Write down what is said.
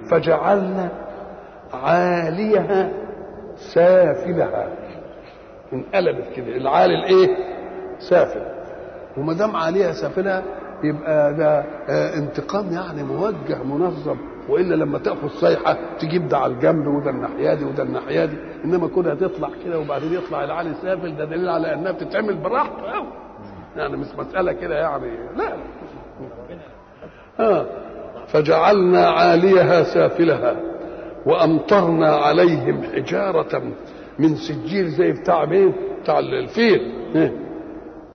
فجعلنا عاليها سافلها انقلبت كده العالي الايه سافل وما دام عاليها سافلها يبقى ده آه انتقام يعني موجه منظم والا لما تاخذ صيحه تجيب ده على الجنب وده الناحيه دي وده الناحيه دي انما كونها تطلع كده وبعدين يطلع العالي سافل ده دليل على انها بتتعمل براحته قوي يعني مش مساله كده يعني لا آه فجعلنا عاليها سافلها وامطرنا عليهم حجاره من سجيل زي بتاع مين؟ بتاع الفيل